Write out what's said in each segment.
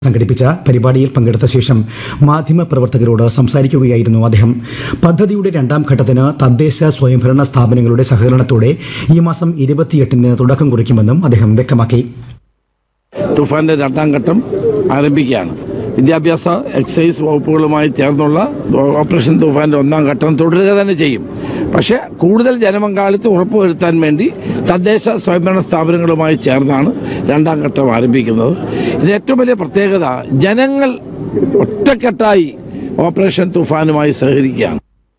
സംഘടിപ്പിച്ച പരിപാടിയിൽ പങ്കെടുത്ത ശേഷം മാധ്യമപ്രവർത്തകരോട് സംസാരിക്കുകയായിരുന്നു അദ്ദേഹം പദ്ധതിയുടെ രണ്ടാം ഘട്ടത്തിന് തദ്ദേശ സ്വയംഭരണ സ്ഥാപനങ്ങളുടെ സഹകരണത്തോടെ ഈ മാസം ഇരുപത്തിയെട്ടിന് തുടക്കം കുറിക്കുമെന്നും അദ്ദേഹം വ്യക്തമാക്കി തുഫാന്റെ രണ്ടാം ഘട്ടം ആരംഭിക്കുകയാണ് വിദ്യാഭ്യാസ എക്സൈസ് വകുപ്പുകളുമായി ചേർന്നുള്ള ഓപ്പറേഷൻ തുഫാന്റെ ഒന്നാം ഘട്ടം തുടരുക തന്നെ ചെയ്യും പക്ഷേ കൂടുതൽ ജനപങ്കാളിത്തം ഉറപ്പുവരുത്താൻ വേണ്ടി തദ്ദേശ സ്വയംഭരണ സ്ഥാപനങ്ങളുമായി ചേർന്നാണ് രണ്ടാം ഘട്ടം ആരംഭിക്കുന്നത് ഇതിന് ഏറ്റവും വലിയ പ്രത്യേകത ജനങ്ങൾ ഒറ്റക്കെട്ടായി ഓപ്പറേഷൻ തുഫാനുമായി സഹകരിക്കുകയാണ്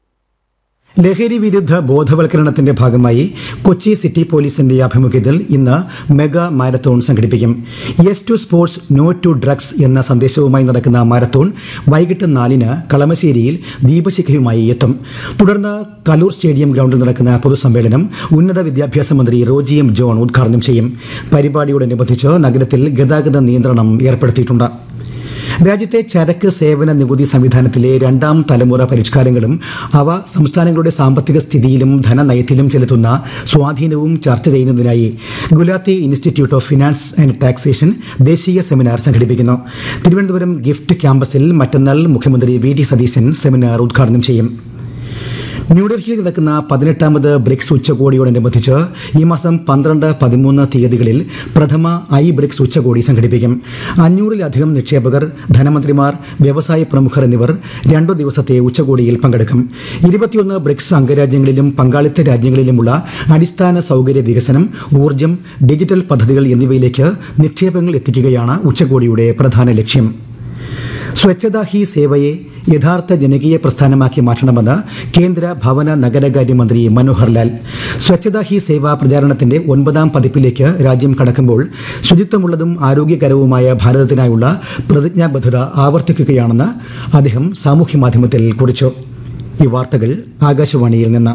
ലഹരി വിരുദ്ധ ബോധവൽക്കരണത്തിന്റെ ഭാഗമായി കൊച്ചി സിറ്റി പോലീസിന്റെ ആഭിമുഖ്യത്തിൽ ഇന്ന് മെഗാ മാരത്തോൺ സംഘടിപ്പിക്കും yes to sports no to drugs എന്ന സന്ദേശവുമായി നടക്കുന്ന മാരത്തോൺ വൈകിട്ട് നാലിന് കളമശ്ശേരിയിൽ ദീപശിഖയുമായി എത്തും തുടർന്ന് കലൂർ സ്റ്റേഡിയം ഗ്രൗണ്ടിൽ നടക്കുന്ന പൊതുസമ്മേളനം ഉന്നത വിദ്യാഭ്യാസ മന്ത്രി റോജി എം ജോൺ ഉദ്ഘാടനം ചെയ്യും പരിപാടിയോടനുബന്ധിച്ച് നഗരത്തിൽ ഗതാഗത നിയന്ത്രണം ഏർപ്പെടുത്തിയിട്ടുണ്ട് രാജ്യത്തെ ചരക്ക് സേവന നികുതി സംവിധാനത്തിലെ രണ്ടാം തലമുറ പരിഷ്കാരങ്ങളും അവ സംസ്ഥാനങ്ങളുടെ സാമ്പത്തിക സ്ഥിതിയിലും ധനനയത്തിലും ചെലുത്തുന്ന സ്വാധീനവും ചർച്ച ചെയ്യുന്നതിനായി Gulati institute of finance and taxation ദേശീയ സെമിനാർ സംഘടിപ്പിക്കുന്നു തിരുവനന്തപുരം ഗിഫ്റ്റ് ക്യാമ്പസിൽ മറ്റന്നാൾ മുഖ്യമന്ത്രി വി ഡി സതീശൻ സെമിനാർ ഉദ്ഘാടനം ചെയ്യും ന്യൂഡൽഹിയിൽ നടക്കുന്ന പതിനെട്ടാമത് ബ്രിക്സ് ഉച്ചകോടിയോടനുബന്ധിച്ച് ഈ മാസം പന്ത്രണ്ട് പതിമൂന്ന് തീയതികളിൽ പ്രഥമ ഐ ബ്രിക്സ് ഉച്ചകോടി സംഘടിപ്പിക്കും അഞ്ഞൂറിലധികം നിക്ഷേപകർ ധനമന്ത്രിമാർ വ്യവസായ പ്രമുഖർ എന്നിവർ രണ്ടു ദിവസത്തെ ഉച്ചകോടിയിൽ പങ്കെടുക്കും ഇരുപത്തിയൊന്ന് ബ്രിക്സ് അംഗരാജ്യങ്ങളിലും പങ്കാളിത്ത രാജ്യങ്ങളിലുമുള്ള അടിസ്ഥാന സൗകര്യ വികസനം ഊർജ്ജം ഡിജിറ്റൽ പദ്ധതികൾ എന്നിവയിലേക്ക് നിക്ഷേപങ്ങൾ എത്തിക്കുകയാണ് ഉച്ചകോടിയുടെ പ്രധാന ലക്ഷ്യം സ്വച്ഛതാ ഹി സേവയെ യഥാർത്ഥ ജനകീയ പ്രസ്ഥാനമാക്കി മാറ്റണമെന്ന് കേന്ദ്ര ഭവന നഗരകാര്യ മന്ത്രി മനോഹർ ലാൽ സ്വച്ഛതാ ഹി സേവ പ്രചാരണത്തിന്റെ ഒൻപതാം പതിപ്പിലേക്ക് രാജ്യം കടക്കുമ്പോൾ ശുചിത്വമുള്ളതും ആരോഗ്യകരവുമായ ഭാരതത്തിനായുള്ള പ്രതിജ്ഞാബദ്ധത ആവർത്തിക്കുകയാണെന്ന് അദ്ദേഹം സാമൂഹ്യമാധ്യമത്തിൽ കുറിച്ചു ഈ വാർത്തകൾ ആകാശവാണിയിൽ നിന്ന്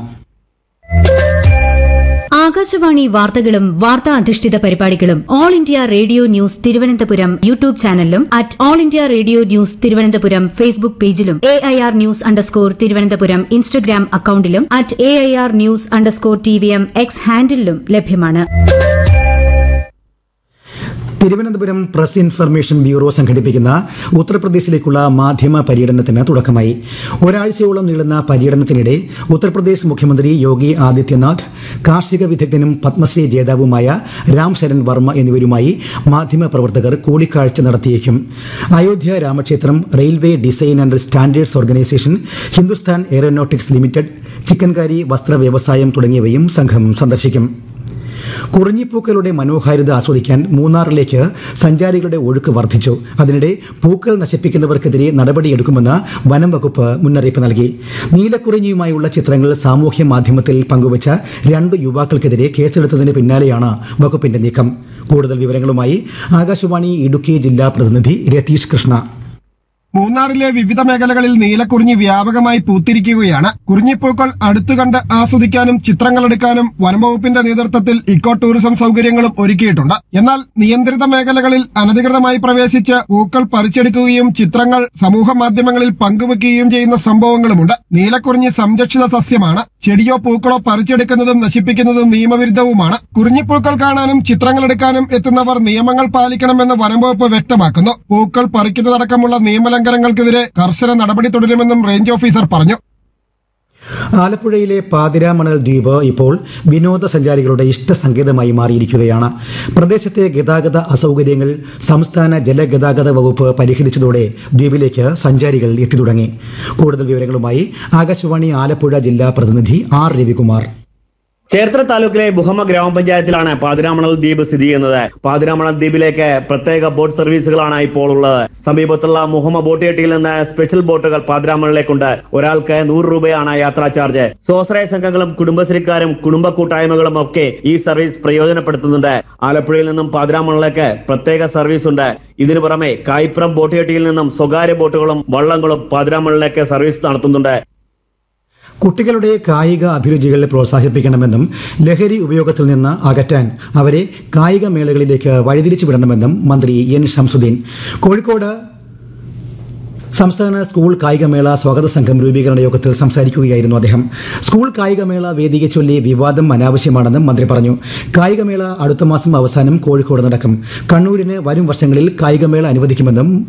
ആകാശവാണി വാർത്തകളും വാർത്താ അധിഷ്ഠിത പരിപാടികളും All India Radio News Thiruvananthapuram YouTube ചാനലിലും at All India Radio News Thiruvananthapuram Facebook പേജിലും A I R news underscore Thiruvananthapuram Instagram അക്കൌണ്ടിലും at A I R news underscore T V M X ഹാൻഡിലും ലഭ്യമാണ് തിരുവനന്തപുരം പ്രസ് ഇൻഫർമേഷൻ ബ്യൂറോ സംഘടിപ്പിക്കുന്ന ഉത്തർപ്രദേശിലേക്കുള്ള മാധ്യമ പര്യടനത്തിന് തുടക്കമായി ഒരാഴ്ചയോളം നീളുന്ന പര്യടനത്തിനിടെ ഉത്തർപ്രദേശ് മുഖ്യമന്ത്രി യോഗി ആദിത്യനാഥ് കാർഷിക വിദഗ്ധനും പത്മശ്രീ ജേതാവുമായ രാം ശരൺ വർമ്മ എന്നിവരുമായി മാധ്യമ പ്രവർത്തകർ കൂടിക്കാഴ്ച നടത്തിയേക്കും അയോധ്യ രാമക്ഷേത്രം railway design and standards organisation Hindustan aeronautics limited chikankari വസ്ത്ര വ്യവസായം തുടങ്ങിയവയും സംഘം സന്ദർശിക്കും കുറിഞ്ഞിപ്പൂക്കളുടെ മനോഹാരിത ആസ്വദിക്കാൻ മൂന്നാറിലേക്ക് സഞ്ചാരികളുടെ ഒഴുക്ക് വർദ്ധിച്ചു അതിനിടെ പൂക്കൾ നശിപ്പിക്കുന്നവർക്കെതിരെ നടപടിയെടുക്കുമെന്ന് വനം വകുപ്പ് മുന്നറിയിപ്പ് നൽകി നീലക്കുറിഞ്ഞിയുമായുള്ള ചിത്രങ്ങൾ സാമൂഹ്യ മാധ്യമത്തിൽ പങ്കുവച്ച രണ്ട് യുവാക്കൾക്കെതിരെ കേസെടുത്തതിന് പിന്നാലെയാണ് വകുപ്പിന്റെ നീക്കം കൂടുതൽ വിവരങ്ങളുമായി ആകാശവാണി ഇടുക്കി ജില്ലാ പ്രതിനിധി രതീഷ് കൃഷ്ണ മൂന്നാറിലെ വിവിധ മേഖലകളിൽ നീലക്കുറിഞ്ഞി വ്യാപകമായി പൂത്തിരിക്കുകയാണ് കുറിഞ്ഞിപ്പൂക്കൾ അടുത്തു കണ്ട് ആസ്വദിക്കാനും ചിത്രങ്ങളെടുക്കാനും വനംവകുപ്പിന്റെ നേതൃത്വത്തിൽ ഇക്കോ ടൂറിസം സൗകര്യങ്ങളും ഒരുക്കിയിട്ടുണ്ട് എന്നാൽ നിയന്ത്രിത മേഖലകളിൽ അനധികൃതമായി പ്രവേശിച്ച് പൂക്കൾ പറിച്ചെടുക്കുകയും ചിത്രങ്ങൾ സമൂഹ മാധ്യമങ്ങളിൽ പങ്കുവെക്കുകയും ചെയ്യുന്ന സംഭവങ്ങളുമുണ്ട് നീലക്കുറിഞ്ഞി സംരക്ഷിത സസ്യമാണ് ചെടിയോ പൂക്കളോ പറിച്ചെടുക്കുന്നതും നശിപ്പിക്കുന്നതും നിയമവിരുദ്ധവുമാണ് കുറിഞ്ഞിപ്പൂക്കൾ കാണാനും ചിത്രങ്ങളെടുക്കാനും എത്തുന്നവർ നിയമങ്ങൾ പാലിക്കണമെന്ന് വനംവകുപ്പ് വ്യക്തമാക്കുന്നു പൂക്കൾ പറിക്കുന്നതടക്കമുള്ള നിയമലംഘനങ്ങൾക്കെതിരെ കർശന നടപടി തുടരുമെന്നും റേഞ്ച് ഓഫീസർ പറഞ്ഞു ആലപ്പുഴയിലെ പാതിരാമണൽ ദ്വീപ് ഇപ്പോൾ വിനോദസഞ്ചാരികളുടെ ഇഷ്ടസങ്കേതമായി മാറിയിരിക്കുകയാണ് പ്രദേശത്തെ ഗതാഗത അസൗകര്യങ്ങൾ സംസ്ഥാന ജലഗതാഗത വകുപ്പ് പരിഹരിച്ചതോടെ ദ്വീപിലേക്ക് സഞ്ചാരികൾ എത്തി തുടങ്ങി കൂടുതൽ വിവരങ്ങളുമായി ആകാശവാണി ആലപ്പുഴ ജില്ലാ പ്രതിനിധി ആർ രവികുമാർ ചേർത്തല താലൂക്കിലെ ബുഹമ ഗ്രാമപഞ്ചായത്തിലാണ് പാതിരാമണൽ ദ്വീപ് സ്ഥിതി ചെയ്യുന്നത് പാതിരാമണൽ ദ്വീപിലേക്ക് പ്രത്യേക ബോട്ട് സർവീസുകളാണ് ഇപ്പോൾ ഉള്ളത് സമീപത്തുള്ള മുഹമ്മ ബോട്ട് ജെട്ടിയിൽ നിന്ന് സ്പെഷ്യൽ ബോട്ടുകൾ പാതിരാമണലിലേക്കുണ്ട് ഒരാൾക്ക് നൂറ് രൂപയാണ് യാത്രാ ചാർജ് സ്വാശ്രയ സംഘങ്ങളും കുടുംബശ്രീക്കാരും കുടുംബ കൂട്ടായ്മകളും ഒക്കെ ഈ സർവീസ് പ്രയോജനപ്പെടുത്തുന്നുണ്ട് ആലപ്പുഴയിൽ നിന്നും പാതിരാമണലിലേക്ക് പ്രത്യേക സർവീസ് ഉണ്ട് ഇതിനു പുറമെ കായിപ്രം ബോട്ട് ജെട്ടിയിൽ നിന്നും സ്വകാര്യ ബോട്ടുകളും വള്ളങ്ങളും പാതിരാമണലിലേക്ക് സർവീസ് നടത്തുന്നുണ്ട് കുട്ടികളുടെ കായിക അഭിരുചികൾ പ്രോത്സാഹിപ്പിക്കണമെന്നും ലഹരി ഉപയോഗത്തിൽ നിന്ന് അകറ്റാൻ അവരെ കായിക മേളകളിലേക്ക് വഴിതിരിച്ചു വിടണമെന്നും മന്ത്രി എൻ ഷംസുദ്ദീൻ കോഴിക്കോട് സംസ്ഥാന സ്കൂൾ കായികമേള സ്വാഗത സംഘം രൂപീകരണ യോഗത്തിൽ സംസാരിക്കുകയായിരുന്നു അദ്ദേഹം സ്കൂൾ കായികമേള വേദിയെ ചൊല്ലി വിവാദം അനാവശ്യമാണെന്നും മന്ത്രി പറഞ്ഞു കായികമേള അടുത്ത മാസം അവസാനം കോഴിക്കോട് നടക്കും കണ്ണൂരിന് വരും വർഷങ്ങളിൽ കായികമേള അനുവദിക്കുമെന്നും